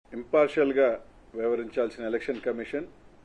ఇంపార్షియల్గా వ్యవహరించాల్సిన election commission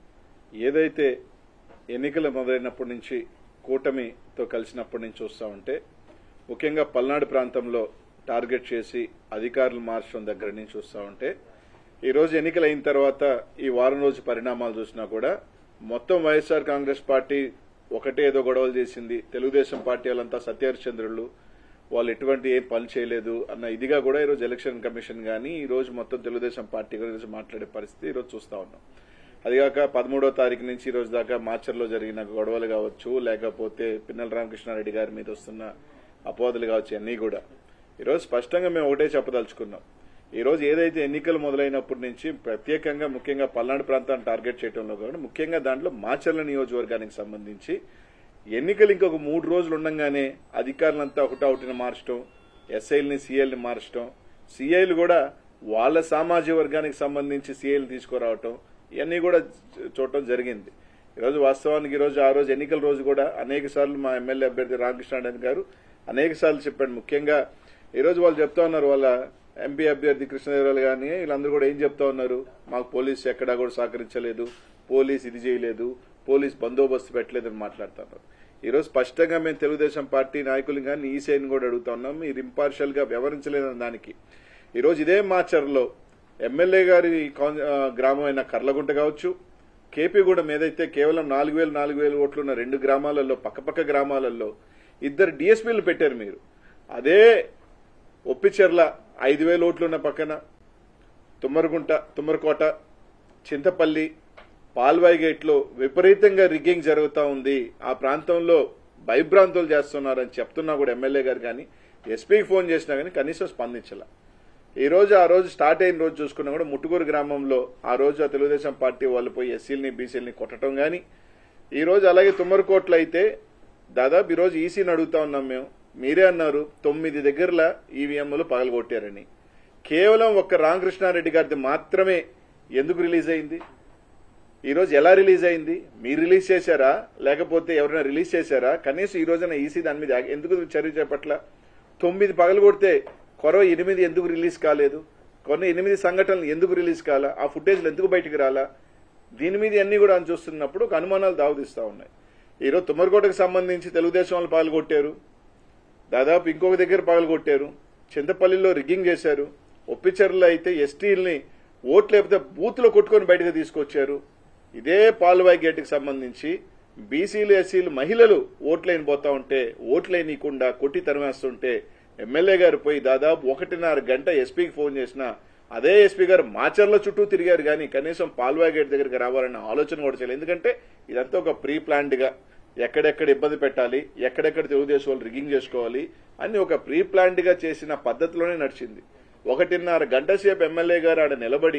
ఏదైతే ఎన్నికలు మొదలైనప్పటి నుంచి కూటమితో కలిసినప్పటి నుంచి చూస్తా ఉంటే ముఖ్యంగా పల్నాడు ప్రాంతంలో టార్గెట్ చేసి అధికారులు మార్చడం దగ్గర నుంచి చూస్తా ఉంటే ఈ రోజు ఎన్నికలు అయిన తర్వాత ఈ వారం రోజు పరిణామాలు చూసినా కూడా మొత్తం వైఎస్ఆర్ కాంగ్రెస్ పార్టీ ఒకటే ఏదో గొడవలు చేసింది తెలుగుదేశం పార్టీ వాళ్ళంతా సత్యహరిచంద్రులు వాళ్ళు ఎటువంటి ఏం పని చేయలేదు అన్న ఇదిగా కూడా ఈరోజు ఎలక్షన్ కమిషన్ కానీ ఈ రోజు మొత్తం తెలుగుదేశం పార్టీ గురించి మాట్లాడే పరిస్థితి ఈరోజు చూస్తా ఉన్నాం అదిగాక పదమూడో తారీఖు నుంచి ఈ రోజు దాకా మాచర్లో జరిగిన గొడవలు కావచ్చు లేకపోతే పిన్నెల రామకృష్ణారెడ్డి గారి మీద వస్తున్న అపోదలు కావచ్చు అన్నీ కూడా ఈరోజు స్పష్టంగా మేము ఒకటే చెప్పదలుచుకున్నాం ఈ రోజు ఏదైతే ఎన్నికలు మొదలైనప్పటి నుంచి ప్రత్యేకంగా ముఖ్యంగా పల్నాడు ప్రాంతాన్ని టార్గెట్ చేయడంలో కూడా ముఖ్యంగా దాంట్లో మాచర్ల నియోజకవర్గానికి సంబంధించి ఎన్నికలు ఇంకొక మూడు రోజులు ఉండగానే అధికారులంతా ఒకటౌటిని మార్చడం ఎస్ఐల్ని సీఎల్ని మార్చడం సీఐలు కూడా వాళ్ళ సామాజిక వర్గానికి సంబంధించి సీఐలు తీసుకురావటం ఇవన్నీ కూడా చూడటం జరిగింది ఈరోజు వాస్తవానికి ఈరోజు ఆ రోజు ఎన్నికల రోజు కూడా అనేక సార్లు మా ఎమ్మెల్యే అభ్యర్థి రామకృష్ణారాయణ గారు అనేక సార్లు చెప్పాడు ముఖ్యంగా ఈరోజు వాళ్ళు చెప్తా ఉన్నారు వాళ్ళ ఎంపీ అభ్యర్థి కృష్ణదేవరాలు కానీ వీళ్ళందరూ కూడా ఏం చెప్తా ఉన్నారు మాకు పోలీస్ ఎక్కడా కూడా సహకరించలేదు పోలీస్ ఇది చేయలేదు పోలీస్ బందోబస్తు పెట్టలేదని మాట్లాడుతున్నారు ఈరోజు స్పష్టంగా మేము తెలుగుదేశం పార్టీ నాయకులు కానీ ఈ సైన్ కూడా అడుగుతా ఉన్నాం మీరు ఇంపార్షియల్ గా వ్యవహరించలేదని దానికి ఈరోజు ఇదే మాచర్లో ఎమ్మెల్యే గారి కాన్- ఆ, గ్రామం అయిన కర్లగుంట కావచ్చు కేపీగూడెం ఏదైతే కేవలం నాలుగు వేలు నాలుగు వేలు ఓట్లున్న రెండు గ్రామాలలో పక్కపక్క గ్రామాలలో ఇద్దరు డిఎస్పీలు పెట్టారు మీరు అదే ఒప్పిచెర్ల ఐదు వేలు ఓట్లున్న పక్కన తుమ్మరగుంట తుమ్మరకోట చింతపల్లి పాల్వాయి గేట్లో విపరీతంగా రిగ్గింగ్ జరుగుతూ ఉంది ఆ ప్రాంతంలో భయభ్రాంతులు చేస్తున్నారని చెప్తున్నా కూడా ఎమ్మెల్యే గారు కానీ ఎస్పీకి ఫోన్ చేసినా కానీ కనీసం స్పందించాల ఈ రోజు ఆ రోజు స్టార్ట్ అయిన రోజు చూసుకున్నా కూడా ముట్టుకూరు గ్రామంలో ఆ రోజు ఆ తెలుగుదేశం పార్టీ వాళ్ళు పోయి ఎస్సీలని బీసీలని కొట్టడం కానీ ఈ రోజు అలాగే తుమ్మరకోట్లో అయితే దాదాపు ఈ రోజు ఈసీని అడుగుతా ఉన్నాం మేము మీరే అన్నారు తొమ్మిది దగ్గరల ఈవీఎంలు పగలగొట్టారని కేవలం ఒక్క రామకృష్ణారెడ్డి గారిది మాత్రమే ఎందుకు రిలీజ్ అయింది ఈ రోజు ఎలా రిలీజ్ అయింది మీరు రిలీజ్ చేశారా లేకపోతే ఎవరైనా రిలీజ్ చేశారా కనీసం ఈ రోజున ఈసీ దాని మీద ఎందుకు చర్య చేపట్ల తొమ్మిది పగలు కొడితే కొరవ ఎనిమిది ఎందుకు రిలీజ్ కాలేదు కొన్ని ఎనిమిది సంఘటనలు ఎందుకు రిలీజ్ కాలా ఆ ఫుటేజ్లు ఎందుకు బయటికి రాలా దీని మీద అన్ని కూడా అని చూస్తున్నప్పుడు ఒక అనుమానాలు దావదిస్తా ఉన్నాయి ఈరోజు తుమ్మరకోటకు సంబంధించి తెలుగుదేశం వాళ్ళు పాల్గొట్టారు దాదాపు ఇంకొక దగ్గర పగలగొట్టారు చింతపల్లిలో రిగ్గింగ్ చేశారు ఒప్పిచర్లో అయితే ఎస్టీల్ని ఓట్లు లేకపోతే బూత్లో కొట్టుకొని బయటకు తీసుకొచ్చారు ఇదే పాల్వాయి గేటుకి సంబంధించి బీసీలు ఎస్సీలు మహిళలు ఓట్లేని పోతా ఉంటే ఓట్లేనియకుండా కొట్టి తరిమేస్తుంటే ఎమ్మెల్యే గారు పోయి దాదాపు ఒకటిన్నర గంట ఎస్పీకి ఫోన్ చేసినా అదే ఎస్పీ గారు మాచర్ల చుట్టూ తిరిగారు కానీ కనీసం పాల్వాయి గేట్ దగ్గరికి రావాలన్న ఆలోచన కూడా చేయలేదు ఎందుకంటే ఇదంతా ఒక ప్రీ ప్లాన్డ్ గా ఎక్కడెక్కడ ఇబ్బంది పెట్టాలి ఎక్కడెక్కడ తెలుగుదేశం వాళ్ళు రిగ్గింగ్ చేసుకోవాలి అని ఒక ప్రీ ప్లాన్డ్ గా చేసిన పద్ధతిలోనే నడిచింది ఒకటిన్నర గంట సేపు ఎమ్మెల్యే గారు ఆడ నిలబడి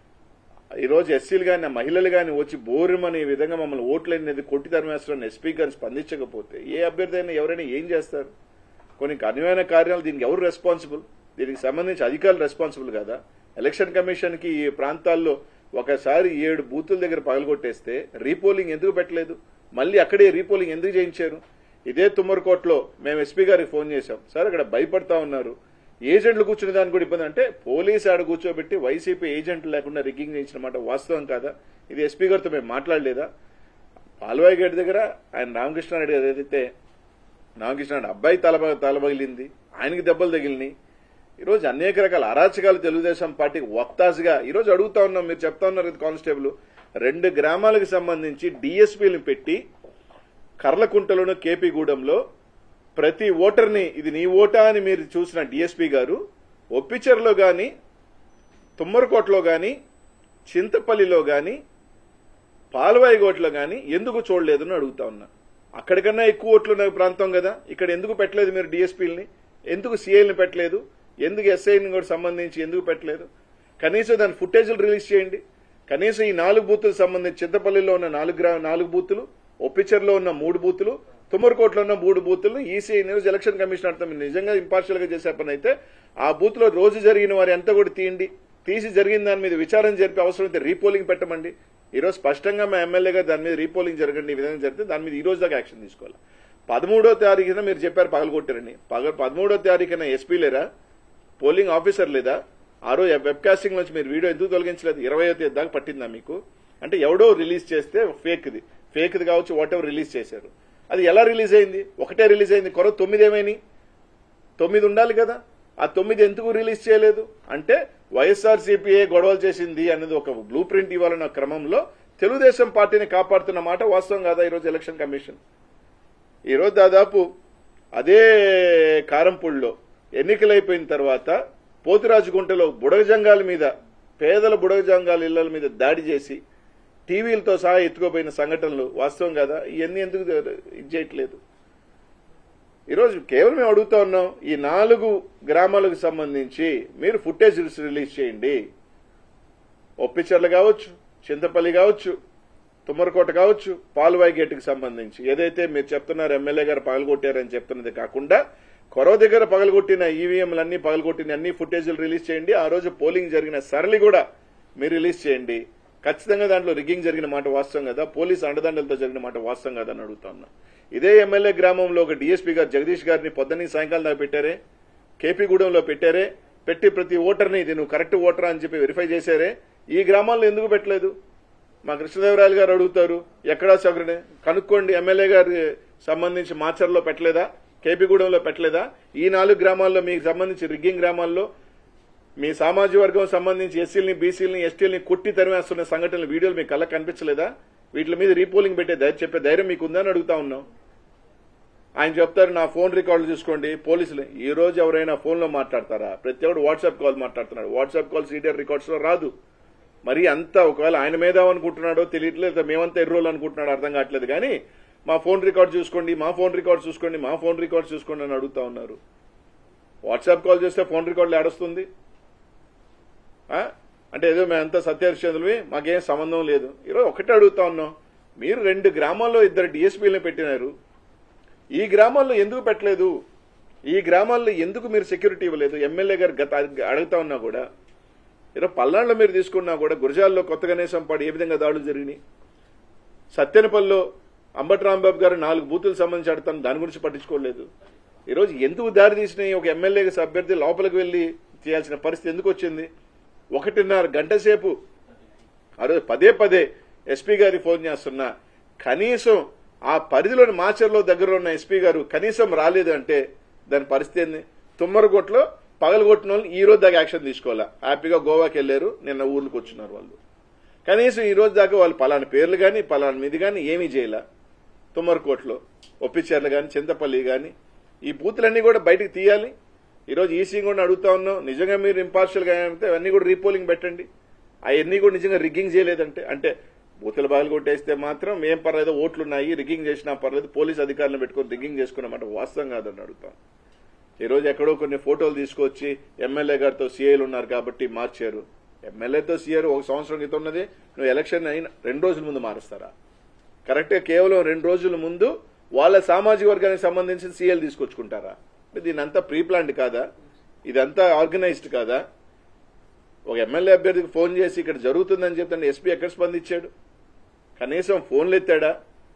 ఈ రోజు ఎస్సీలు కానీ మహిళలు కానీ వచ్చి బోరుమని ఈ విధంగా మమ్మల్ని ఓట్లేనిది కొట్టి తరిమేస్తారని ఎస్పీ గారు స్పందించకపోతే ఏ అభ్యర్థి అయినా ఎవరైనా ఏం చేస్తారు కొన్ని అనువైన కార్యాలు దీనికి ఎవరు రెస్పాన్సిబుల్ దీనికి సంబంధించి అధికారులు రెస్పాన్సిబుల్ కదా ఎలక్షన్ కమిషన్ కి ఈ ప్రాంతాల్లో ఒకసారి ఏడు బూతుల దగ్గర పగలగొట్టేస్తే రీపోలింగ్ ఎందుకు పెట్టలేదు మళ్ళీ అక్కడే రీపోలింగ్ ఎందుకు చేయించారు ఇదే తుమ్మరకోట్లో మేము ఎస్పీ గారికి ఫోన్ చేశాం సార్ అక్కడ భయపడతా ఉన్నారు ఏజెంట్లు కూర్చునే దానికి కూడా ఇబ్బంది అంటే పోలీసు ఆడ కూర్చోబెట్టి వైసీపీ ఏజెంట్లు లేకుండా రిగ్గింగ్ చేయించిన మాట వాస్తవం కాదా ఇది ఎస్పీ గారితో మేము మాట్లాడలేదా పాల్వాయి గేట్ దగ్గర ఆయన రామకృష్ణారెడ్డి గారు ఏదైతే రామకృష్ణ అబ్బాయి తల తలబగిలింది ఆయనకి దెబ్బలు తగిలినాయి ఈరోజు అనేక రకాల అరాచకాలు తెలుగుదేశం పార్టీకి వక్తాసుగా ఈరోజు అడుగుతా ఉన్నాం మీరు చెప్తా ఉన్నారు కదా కానిస్టేబుల్ రెండు గ్రామాలకు సంబంధించి డిఎస్పీని పెట్టి కర్లకుంటలోను కేపీగూడెంలో ప్రతి ఓటర్ని ఇది నీ ఓటా అని మీరు చూసిన డిఎస్పీ గారు ఒప్పిచెర్లో గాని తుమ్మరకోటలో గాని చింతపల్లిలో గాని పాల్వాయిగోట్లో గాని ఎందుకు చూడలేదని అడుగుతా ఉన్నా అక్కడికన్నా ఎక్కువ ఓట్లున్న ప్రాంతం కదా ఇక్కడ ఎందుకు పెట్టలేదు మీరు డిఎస్పీలని ఎందుకు సీఐని పెట్టలేదు ఎందుకు ఎస్ఐని కూడా సంబంధించి ఎందుకు పెట్టలేదు కనీసం దాని ఫుటేజ్లు రిలీజ్ చేయండి కనీసం ఈ నాలుగు బూతులకు సంబంధించి చింతపల్లిలో ఉన్న నాలుగు గ్రా నాలుగు బూతులు ఒప్పిచర్లో ఉన్న మూడు బూతులు తుమ్మరకోటలో ఉన్న మూడు బూతులు ఈసీ న్యూస్ ఎలక్షన్ కమిషన్ అర్థం మీరు నిజంగా ఇంపార్షియల్ గా చేసే పని అయితే ఆ బూత్ లో రోజు జరిగిన వారి అంతా కూడా తీయండి తీసి జరిగిన దాని మీద విచారణ జరిపి అవసరమైతే రీపోలింగ్ పెట్టమండి ఈ రోజు స్పష్టంగా మా ఎమ్మెల్యే గారు దాని మీద రీపోలింగ్ జరగండి ఈ విధంగా జరిగితే దాని మీద ఈ రోజు దాకా యాక్షన్ తీసుకోవాలి పదమూడో తారీఖున మీరు చెప్పారు పగలగొట్టారని పగ పదమూడో తారీఖున ఎస్పీ లేరా పోలింగ్ ఆఫీసర్ లేదా ఆ రోజు వెబ్ కాస్టింగ్ నుంచి మీరు వీడియో ఎందుకు తొలగించలేదు ఇరవై తేదీ దాకా పట్టిందా మీకు అంటే ఎవడో రిలీజ్ చేస్తే ఫేక్ది ఫేక్ది కావచ్చు వాట్ ఎవర్ రిలీజ్ చేశారు అది ఎలా రిలీజ్ అయింది ఒకటే రిలీజ్ అయింది కొర తొమ్మిది ఏమైనాయి తొమ్మిది ఉండాలి కదా ఆ తొమ్మిది ఎందుకు రిలీజ్ చేయలేదు అంటే వైఎస్ఆర్సీపీఏ గొడవలు చేసింది అనేది ఒక బ్లూ ప్రింట్ ఇవ్వాలన్న క్రమంలో తెలుగుదేశం పార్టీని కాపాడుతున్న మాట వాస్తవం కాదా ఈరోజు ఎలక్షన్ కమిషన్ ఈరోజు దాదాపు అదే కారంపూడిలో ఎన్నికలైపోయిన తర్వాత పోతిరాజుగుంటలో బుడగజంగాల మీద పేదల బుడగజంగాల ఇళ్ల మీద దాడి చేసి టీవీలతో సహా ఎత్తుకోపోయిన సంఘటనలు వాస్తవం కదా ఇవన్నీ ఎందుకు ఇది చేయట్లేదు ఈరోజు కేవలం మేము అడుగుతా ఉన్నాం ఈ నాలుగు గ్రామాలకు సంబంధించి మీరు ఫుటేజ్ రిలీజ్ చేయండి ఒప్పిచర్ల కావచ్చు చింతపల్లి కావచ్చు తుమ్మరకోట కావచ్చు పాల్వాయి గేటుకి సంబంధించి ఏదైతే మీరు చెప్తున్నారు ఎమ్మెల్యే గారు పగలగొట్టారని చెప్తున్నది కాకుండా కొరవ దగ్గర పగలగొట్టిన ఈవీఎంలన్నీ పగలగొట్టిన అన్ని ఫుటేజీలు రిలీజ్ చేయండి ఆ రోజు పోలింగ్ జరిగిన సరళి కూడా మీరు రిలీజ్ చేయండి ఖచ్చితంగా దాంట్లో రిగ్గింగ్ జరిగిన మాట వాస్తవం కదా పోలీస్ అండదండలతో జరిగిన మాట వాస్తవం కదా అని అడుగుతా ఉన్నా ఇదే ఎమ్మెల్యే గ్రామంలో ఒక డీఎస్పీ గారు జగదీష్ గారిని పొద్దున్నీ సాయంకాలం దాకా పెట్టారే కేపీగూడెంలో పెట్టారే పెట్టి ప్రతి ఓటర్ని ఇది నువ్వు కరెక్ట్ ఓటరా అని చెప్పి వెరిఫై చేశారే ఈ గ్రామాల్లో ఎందుకు పెట్టలేదు మా కృష్ణదేవరాయలు గారు అడుగుతారు ఎక్కడా సగరుడే కనుక్కోండి ఎమ్మెల్యే గారి సంబంధించి మాచర్లో పెట్టలేదా కేపీగూడెంలో పెట్టలేదా ఈ నాలుగు గ్రామాల్లో మీకు సంబంధించి రిగ్గింగ్ గ్రామాల్లో మీ సామాజిక వర్గం సంబంధించి ఎస్సీలని బీసీలని ఎస్టీలని కొట్టి తరిమేస్తున్న సంఘటనలు వీడియోలు మీకు కళ్ళ కనిపించలేదా వీటి మీద రీపోలింగ్ పెట్టే ధైర్యం చెప్పే ధైర్యం మీకు ఉందని అడుగుతా ఉన్నాం ఆయన చెప్తారు నా ఫోన్ రికార్డులు చూసుకోండి పోలీసులు ఈ రోజు ఎవరైనా ఫోన్లో మాట్లాడతారా ప్రతి ఒక్కడు వాట్సాప్ కాల్ మాట్లాడుతున్నాడు వాట్సాప్ కాల్ సీడియర్ రికార్డ్స్ లో రాదు మరి అంతా ఒకవేళ ఆయన మీద అనుకుంటున్నాడో తెలియట్లేదు లేదా మేమంతా ఎర్రోలు అనుకుంటున్నాడో అర్థం కావట్లేదు కానీ మా ఫోన్ రికార్డ్ చూసుకోండి మా ఫోన్ రికార్డ్ చూసుకోండి మా ఫోన్ రికార్డ్ చూసుకోండి అని అడుగుతా ఉన్నారు వాట్సాప్ కాల్ చేస్తే ఫోన్ రికార్డులు ఏడొస్తుంది ఆ? అంటే ఏదో మేమంతా సత్యహరిశ్చంద్రులవి మాకేం సంబంధం లేదు ఈరోజు ఒకటే అడుగుతా ఉన్నాం మీరు రెండు గ్రామాల్లో ఇద్దరు డిఎస్పీలను పెట్టినారు ఈ గ్రామాల్లో ఎందుకు పెట్టలేదు ఈ గ్రామాల్లో ఎందుకు మీరు సెక్యూరిటీ ఇవ్వలేదు ఎమ్మెల్యే గారు గత అడుగుతా ఉన్నా కూడా ఈరోజు పల్నాడులో మీరు తీసుకున్నా కూడా గురజాల్లో కొత్త గణేశం పాడు ఏ విధంగా దాడులు జరిగినాయి సత్యనపల్లిలో అంబటి రాంబాబు గారు నాలుగు బూతులకు సంబంధించి అడుగుతాను దాని గురించి పట్టించుకోలేదు ఈరోజు ఎందుకు దారి తీసినాయి ఒక ఎమ్మెల్యే అభ్యర్థి లోపలికి వెళ్లి చేయాల్సిన పరిస్థితి ఎందుకు వచ్చింది ఒకటిన్నర గంట సేపు ఆ రోజు పదే పదే ఎస్పీ గారి ఫోన్ చేస్తున్నా కనీసం ఆ పరిధిలోని మాచర్లో దగ్గర ఉన్న ఎస్పీ గారు కనీసం రాలేదు అంటే దాని పరిస్థితి ఏంది తుమ్మరగొట్లో పగలగొట్టిన వాళ్ళు ఈ రోజు దాకా యాక్షన్ తీసుకోవాలా హ్యాపీగా గోవాకి వెళ్లారు నిన్న ఊర్లకు వచ్చినారు వాళ్ళు కనీసం ఈ రోజు దాకా వాళ్ళు పలానా పేర్లు కానీ పలానా మీది కానీ ఏమీ చేయలే తుమ్మరకోట్లో ఒప్పిచేర్లు కానీ చింతపల్లి కానీ ఈ బూతులన్నీ కూడా బయటకు తీయాలి ఈరోజు ఈసీ కూడా అడుగుతా ఉన్నాం నిజంగా మీరు ఇంపార్షియల్ గా అయితే అవన్నీ కూడా రీపోలింగ్ పెట్టండి అవన్నీ కూడా నిజంగా రిగ్గింగ్ చేయలేదంటే అంటే బూతుల బాగా కొట్టేస్తే మాత్రం ఏం పర్లేదు ఓట్లు ఉన్నాయి రిగ్గింగ్ చేసినా పర్లేదు పోలీస్ అధికారులను పెట్టుకొని రిగ్గింగ్ చేసుకున్నామంటే వాస్తవం కాదని అడుగుతాం ఈ రోజు ఎక్కడో కొన్ని ఫోటోలు తీసుకొచ్చి ఎమ్మెల్యే గారితో సీఐలు ఉన్నారు కాబట్టి మార్చారు ఎమ్మెల్యేతో సీఆర్ ఒక సంవత్సరం క్రితం ఉన్నది నువ్వు ఎలక్షన్ అయిన రెండు రోజుల ముందు మారుస్తారా కరెక్ట్ గా కేవలం రెండు రోజుల ముందు వాళ్ళ సామాజిక వర్గానికి సంబంధించిన సీఎల్ తీసుకొచ్చుకుంటారా అంటే దీని అంతా ప్రీ ప్లాన్డ్ కాదా ఇదంతా ఆర్గనైజ్డ్ కాదా ఒక ఎమ్మెల్యే అభ్యర్థికి ఫోన్ చేసి ఇక్కడ జరుగుతుందని చెప్తాను ఎస్పీ ఎక్కడ స్పందించాడు కనీసం ఫోన్లు ఎత్తాడా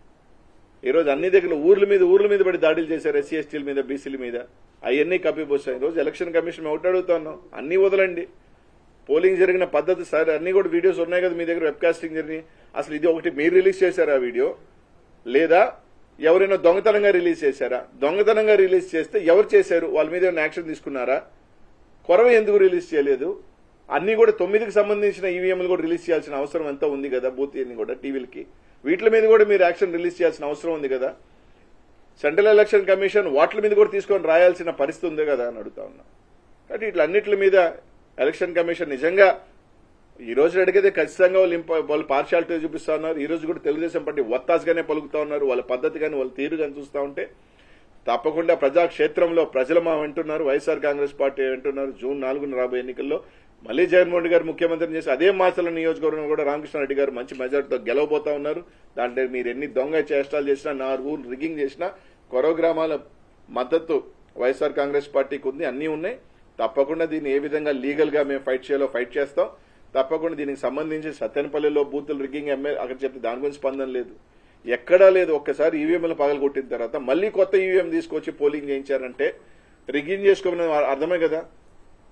ఈరోజు అన్ని దగ్గర ఊర్ల మీద ఊర్ల మీద పడి దాడులు చేశారు ఎస్సీ ఎస్టీల మీద బీసీల మీద అవన్నీ కప్పిపోసాయి ఈరోజు ఎలక్షన్ కమిషన్ ఒకటి అడుగుతున్నాం అన్ని వదలండి పోలింగ్ జరిగిన పద్ధతి సార్ అన్ని కూడా వీడియోస్ ఉన్నాయి కదా మీ దగ్గర వెబ్కాస్టింగ్ జరిగి అసలు ఇది ఒకటి మీరు రిలీజ్ చేశారా ఆ వీడియో లేదా ఎవరైనా దొంగతనంగా రిలీజ్ చేశారా దొంగతనంగా రిలీజ్ చేస్తే ఎవరు చేశారు వాళ్ళ మీద ఏమైనా యాక్షన్ తీసుకున్నారా కొరవ ఎందుకు రిలీజ్ చేయలేదు అన్ని కూడా తొమ్మిదికి సంబంధించిన ఈవీఎంలు కూడా రిలీజ్ చేయాల్సిన అవసరం ఎంత ఉంది కదా బూత్ అన్ని కూడా టీవీలకి వీటి మీద కూడా మీరు యాక్షన్ రిలీజ్ చేయాల్సిన అవసరం ఉంది కదా సెంట్రల్ ఎలక్షన్ కమిషన్ వాటి మీద కూడా తీసుకొని రాయాల్సిన పరిస్థితి ఉంది కదా అని అడుగుతా ఉన్నా కాబట్టి ఇట్లన్నిటి మీద ఎలక్షన్ కమిషన్ నిజంగా ఈ రోజు అడిగితే ఖచ్చితంగా వాళ్ళు ఇంప- వాళ్ళు పార్షాలిటీ చూపిస్తా ఉన్నారు ఈ రోజు కూడా తెలుగుదేశం పార్టీ ఒత్తాసుగానే పలుకుతా ఉన్నారు వాళ్ళ పద్ధతి కానీ వాళ్ళ తీరు కానీ చూస్తా ఉంటే తప్పకుండా ప్రజాక్షేత్రంలో ప్రజలు మా వింటున్నారు వైఎస్ఆర్ కాంగ్రెస్ పార్టీ వింటున్నారు జూన్ నాలుగున రాబోయే ఎన్నికల్లో మళ్ళీ జగన్మోహన్ రెడ్డి గారు ముఖ్యమంత్రిని చేసి అదే మాసల నియోజకవర్గం కూడా రామకృష్ణారెడ్డి గారు మంచి మెజార్టీతో గెలవబోతా ఉన్నారు దాంట్లో మీరు ఎన్ని దొంగ చేష్టాలు చేసినా నా రూల్ రిగ్గింగ్ చేసినా కొరవ గ్రామాల మద్దతు వైఎస్ఆర్ కాంగ్రెస్ పార్టీకి ఉంది అన్నీ ఉన్నాయి తప్పకుండా దీన్ని ఏ విధంగా లీగల్ గా మేము ఫైట్ చేయాలో ఫైట్ చేస్తాం తప్పకుండా దీనికి సంబంధించి సత్తెనపల్లిలో బూతులు రిగ్గింగ్ ఎమ్మెల్యే అక్కడ చెప్తే దాని గురించి స్పందన లేదు ఎక్కడా లేదు ఒక్కసారి ఈవీఎంలు పగలు కొట్టిన తర్వాత మళ్ళీ కొత్త ఈవీఎం తీసుకొచ్చి పోలింగ్ చేయించారంటే రిగ్గింగ్ చేసుకోమని అర్థమే కదా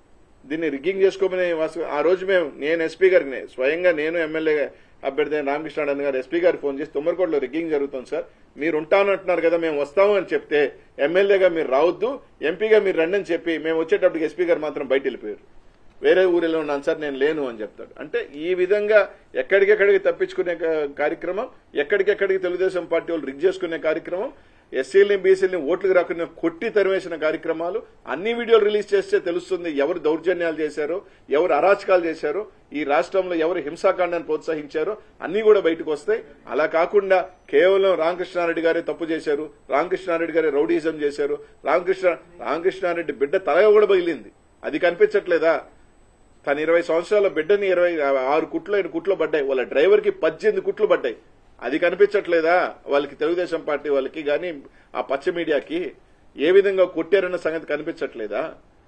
దీన్ని రిగ్గింగ్ చేసుకోమని వాస్తవ- ఆ రోజు మేము నేను ఎస్పీ గారికి స్వయంగా నేను ఎమ్మెల్యే అభ్యర్థి అయిన రామకృష్ణ గారు ఎస్పీ గారికి ఫోన్ చేసి తుమ్మరకోటలో రిగ్గింగ్ జరుగుతుంది సార్ మీరు ఉంటానంటున్నారు కదా మేము వస్తాము అని చెప్తే ఎమ్మెల్యేగా మీరు రావద్దు ఎంపీగా మీరు రండి అని చెప్పి మేము వచ్చేటప్పటికి ఎస్పీ గారు మాత్రం బయట వెళ్ళిపోయారు వేరే ఊరిలో ఉన్నాను సార్ నేను లేను అని చెప్తాడు అంటే ఈ విధంగా ఎక్కడికెక్కడికి తప్పించుకునే కా- కార్యక్రమం ఎక్కడికెక్కడికి తెలుగుదేశం పార్టీ వాళ్ళు రిగ్ చేసుకునే కార్యక్రమం ఎస్సీలని బీసీలని ఓట్లకు రాకుండా కొట్టి తరివేసిన కార్యక్రమాలు అన్ని వీడియోలు రిలీజ్ చేస్తే తెలుస్తుంది ఎవరు దౌర్జన్యాలు చేశారో ఎవరు అరాచకాలు చేశారో ఈ రాష్ట్రంలో ఎవరు హింసాకాండాన్ని ప్రోత్సహించారో అన్ని కూడా బయటకు వస్తాయి అలా కాకుండా కేవలం రామకృష్ణారెడ్డి గారే తప్పు చేశారు రామకృష్ణారెడ్డి గారే రౌడీజం చేశారు రామకృష్ణ రామకృష్ణారెడ్డి బిడ్డ తల కూడా బగిలింది అది కనిపించట్లేదా తన ఇరవై సంవత్సరాల బిడ్డని ఇరవై ఆరు కుట్లు ఐదు కుట్లు పడ్డాయి వాళ్ళ డ్రైవర్ కి పద్దెనిమిది కుట్లు పడ్డాయి అది కనిపించట్లేదా వాళ్ళకి తెలుగుదేశం పార్టీ వాళ్ళకి గాని ఆ పచ్చ మీడియాకి ఏ విధంగా కొట్టారన్న సంగతి కనిపించట్లేదా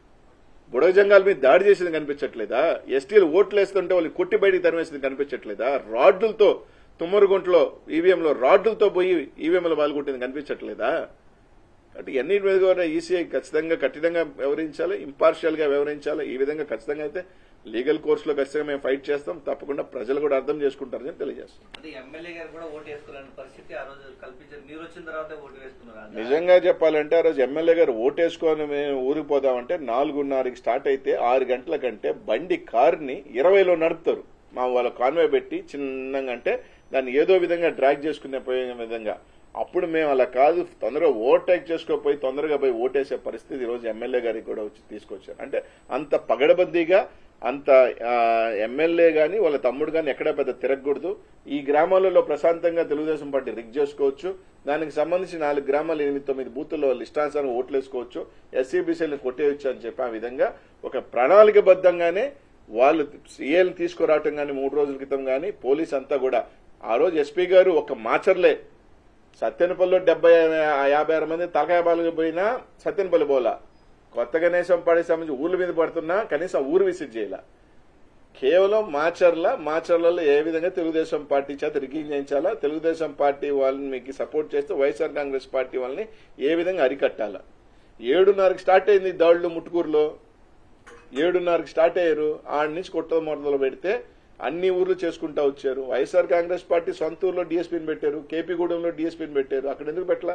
బుడగ జంగాల మీద దాడి చేసింది కనిపించట్లేదా ఎస్టీలు ఓట్లు వేస్తుంటే వాళ్ళు కొట్టి బయటికి తరిమేసింది కనిపించట్లేదా రాడ్లతో తుమ్మరుగుంట్లో ఈవీఎంలో రాడ్లతో పోయి ఈవీఎంలో పాల్గొట్టింది కనిపించట్లేదా అంటే ఎన్ని మీద కూడా ఈసీఐ ఖచ్చితంగా కఠినంగా వ్యవహరించాలి ఇంపార్షియల్ గా వ్యవహరించాలి ఈ విధంగా ఖచ్చితంగా అయితే లీగల్ కోర్సులో ఖచ్చితంగా మేము ఫైట్ చేస్తాం తప్పకుండా ప్రజలు కూడా అర్థం చేసుకుంటారని తెలియజేస్తాం అంటే ఎమ్మెల్యే గారు కూడా ఓటు వేసుకోలేని పరిస్థితి ఆ రోజు కల్పించారు మీరు వచ్చిన తర్వాత ఓటు వేసుకున్నారు నిజంగా చెప్పాలంటే ఆ రోజు ఎమ్మెల్యే గారు ఓటేసుకొని మేము ఊరికి పోదామంటే నాలుగున్నరకి స్టార్ట్ అయితే ఆరు గంటల కంటే బండి కారుని ఇరవైలో నడుపుతారు మా వాళ్ళ కాన్వే పెట్టి చిన్నగా అంటే దాన్ని ఏదో విధంగా డ్రాగ్ చేసుకునే పోయే విధంగా అప్పుడు మేము అలా కాదు తొందరగా ఓవర్టేక్ చేసుకోపోయి తొందరగా పోయి ఓటేసే పరిస్థితి ఈ రోజు ఎమ్మెల్యే గారికి కూడా వచ్చి తీసుకొచ్చారు అంటే అంత పగడబందీగా అంత ఆ, ఎమ్మెల్యే గాని వాళ్ళ తమ్ముడు గాని ఎక్కడా పెద్ద తిరగకూడదు ఈ గ్రామాలలో ప్రశాంతంగా తెలుగుదేశం పార్టీ రిగ్ చేసుకోవచ్చు దానికి సంబంధించి నాలుగు గ్రామాలు ఎనిమిది తొమ్మిది బూతుల్లో వాళ్ళు ఇష్టానుసారం ఓట్లు వేసుకోవచ్చు ఎస్సీబీసీలను కొట్టేయచ్చు అని చెప్పి ఆ విధంగా ఒక ప్రణాళికబద్ధంగానే వాళ్ళు సీఏలను తీసుకురావటం కానీ మూడు రోజుల క్రితం కానీ పోలీస్ అంతా కూడా ఆ రోజు ఎస్పీ గారు ఒక మాచర్లే సత్యనపల్లిలో డెబ్బై యాభై ఆరు మంది తలకాయ బాలుగా పోయినా సత్యనపల్లి పోలా కొత్త గణేశం పడే సంబంధించి ఊర్ల మీద పడుతున్నా కనీసం ఊరు విసిట్ చేయాల కేవలం మాచర్ల మాచర్లలో ఏ విధంగా తెలుగుదేశం పార్టీ చేత రిగింగ్ చేయించాలా తెలుగుదేశం పార్టీ వాళ్ళని మీకు సపోర్ట్ చేస్తే వైఎస్ఆర్ కాంగ్రెస్ పార్టీ వాళ్ళని ఏ విధంగా అరికట్టాలా ఏడున్నరకి స్టార్ట్ అయింది దాడులు ముట్టుకూరులో ఏడున్నరకి స్టార్ట్ అయ్యారు ఆడి నుంచి కొత్త మొదలు పెడితే అన్ని ఊర్లు చేసుకుంటా వచ్చారు వైఎస్ఆర్ కాంగ్రెస్ పార్టీ సొంత ఊర్లో డిఎస్పీని పెట్టారు కేపీగూడెంలో డిఎస్పీని పెట్టారు అక్కడ ఎందుకు పెట్టలా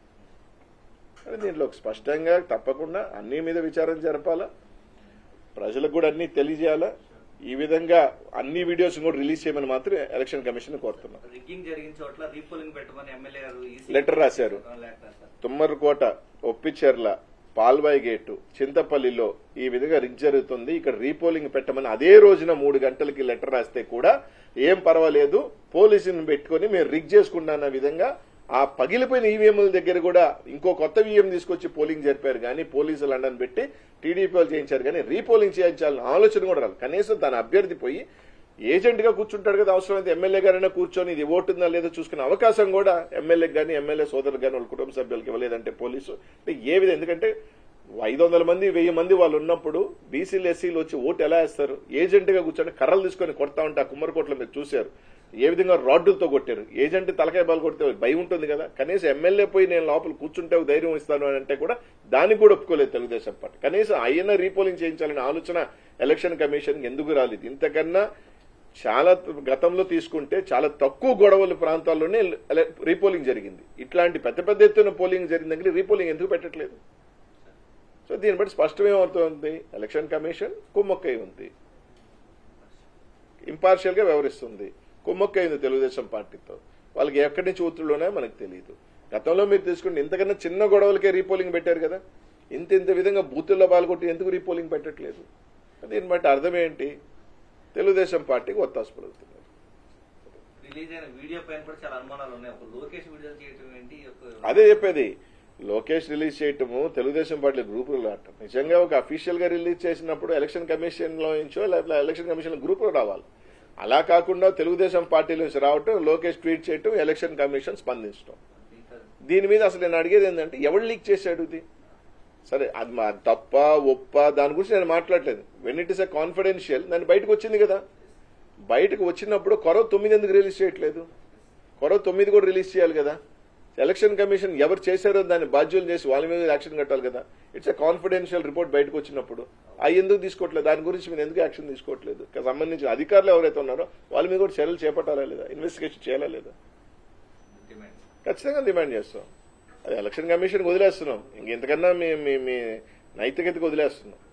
కానీ దీంట్లో స్పష్టంగా తప్పకుండా అన్ని మీద విచారణ జరపాలా ప్రజలకు కూడా అన్ని తెలియజేయాలా ఈ విధంగా అన్ని వీడియోస్ కూడా రిలీజ్ చేయమని మాత్రం ఎలక్షన్ కమిషన్ కోరుతున్నాం రిగ్గింగ్ జరిగిన చోట్ల రీపోలింగ్ పెట్టమని ఎమ్మెల్యే గారు EC లెటర్ రాశారు. లెటర్ రాశారు. తుమ్మరకోట ఒప్పిచెర్ల పాల్వాయి గేటు చింతపల్లిలో ఈ విధంగా రిగ్ జరుగుతుంది ఇక్కడ రీపోలింగ్ పెట్టమని అదే రోజున మూడు గంటలకి లెటర్ రాస్తే కూడా ఏం పర్వాలేదు పోలీసుని పెట్టుకొని మేము రిగ్ చేసుకున్నాన్న విధంగా ఆ పగిలిపోయిన ఈవీఎంల దగ్గర కూడా ఇంకో కొత్త ఈవీఎం తీసుకొచ్చి పోలింగ్ జరిపారు కానీ పోలీసులు అండని పెట్టి టీడీపీ వాళ్ళు చేయించారు కానీ రీపోలింగ్ చేయించాలని ఆలోచన కూడా రాదు కనీసం తన అభ్యర్థి పోయి ఏజెంట్ గా కూర్చుంటాడు కదా అవసరమైతే ఎమ్మెల్యే గారైనా కూర్చొని ఇది ఓటుందా లేదో చూసుకునే అవకాశం కూడా ఎమ్మెల్యేకి కానీ ఎమ్మెల్యే సోదరులు కానీ వాళ్ళ కుటుంబ సభ్యులకి ఇవ్వలేదంటే పోలీసు అంటే ఏ విధంగా ఎందుకంటే ఐదు వందల మంది వెయ్యి మంది వాళ్ళు ఉన్నప్పుడు బీసీలు ఎస్సీలు వచ్చి ఓటు ఎలా వేస్తారు ఏజెంట్ గా కూర్చొని కర్రలు తీసుకొని కొడతా ఉంటే ఆ కుమ్మరికోట్ల మీరు చూశారు ఏ విధంగా రాడ్డులతో కొట్టారు ఏజెంట్ తలకాయ బాల్ కొడితే భయం ఉంటుంది కదా కనీసం ఎమ్మెల్యే పోయి నేను లోపల కూర్చుంటే ఒక ధైర్యం ఇస్తాను అని అంటే కూడా దానికి కూడా ఒప్పుకోలేదు తెలుగుదేశం పార్టీ కనీసం అయినా రీపోలింగ్ చేయించాలనే ఆలోచన ఎలక్షన్ కమిషన్ ఎందుకు రాలేదు ఇంతకన్నా చాలా గతంలో తీసుకుంటే చాలా తక్కువ గొడవల ప్రాంతాల్లోనే ఎల- రీపోలింగ్ జరిగింది ఇట్లాంటి పెద్ద పెద్ద ఎత్తున పోలింగ్ జరిగిన దగ్గర రీపోలింగ్ ఎందుకు పెట్టట్లేదు సో దీన్ని బట్టి స్పష్టమేమవుతోంది ఎలక్షన్ కమిషన్ కుమ్మక్కై ఉంది ఇంపార్షియల్ గా వ్యవహరిస్తుంది కుమ్మక్కై ఉంది తెలుగుదేశం పార్టీతో వాళ్ళకి ఎక్కడి నుంచి ఒత్తిడిలోనే మనకు తెలియదు గతంలో మీరు తీసుకుంటే ఇంతకన్నా చిన్న గొడవలకే రీపోలింగ్ పెట్టారు కదా ఇంత ఇంత విధంగా బూతుల్లో పాల్గొట్టి ఎందుకు రీపోలింగ్ పెట్టట్లేదు దీన్ని బట్టి అర్థం ఏంటి తెలుగుదేశం పార్టీకి ఒత్తాసు పలుకుతున్నారు రిలీజ్ అయిన వీడియో పైన కూడా చాలా అనుమానాలు ఉన్నాయి ఒక లోకేష్ వీడియోలు చేయటం ఏంటి ఒక అదే చెప్పేది లోకేష్ రిలీజ్ చేయటము తెలుగుదేశం పార్టీ గ్రూపులు రావటం నిజంగా ఒక అఫీషియల్ గా రిలీజ్ చేసినప్పుడు ఎలక్షన్ కమిషన్ లో నుంచో లేకపోతే ఎలక్షన్ కమిషన్ గ్రూప్ లో రావాలి అలా కాకుండా తెలుగుదేశం పార్టీ నుంచి రావటం లోకేష్ ట్వీట్ చేయటం ఎలక్షన్ కమిషన్ స్పందించడం దీని మీద అసలు నేను అడిగేది ఏంటంటే ఎవడు లీక్ చేశాడు ఇది సరే అది మా తప్ప ఒప్ప దాని గురించి నేను మాట్లాడలేదు when it is a confidential దాన్ని బయటకు వచ్చింది కదా బయటకు వచ్చినప్పుడు కొరవ తొమ్మిది ఎందుకు రిలీజ్ చేయట్లేదు కొరవ తొమ్మిది కూడా రిలీజ్ చేయాలి కదా ఎలక్షన్ కమిషన్ ఎవరు చేశారో దాన్ని బాధ్యులు చేసి వాళ్ళ మీద యాక్షన్ కట్టాలి కదా ఇట్స్ ఎ కాన్ఫిడెన్షియల్ రిపోర్ట్ బయటకు వచ్చినప్పుడు అవి ఎందుకు తీసుకోవట్లేదు దాని గురించి మీరు ఎందుకు యాక్షన్ తీసుకోవట్లేదు ఇక సంబంధించిన అధికారులు ఎవరైతే ఉన్నారో వాళ్ళ మీద కూడా చర్యలు చేపట్టాలా లేదా ఇన్వెస్టిగేషన్ చేయాలా లేదా డిమాండ్ ఖచ్చితంగా డిమాండ్ చేస్తాం అది ఎలక్షన్ కమిషన్ వదిలేస్తున్నాం ఇంకెంతకన్నా మీ మీ మీ నైతికతకు వదిలేస్తున్నాం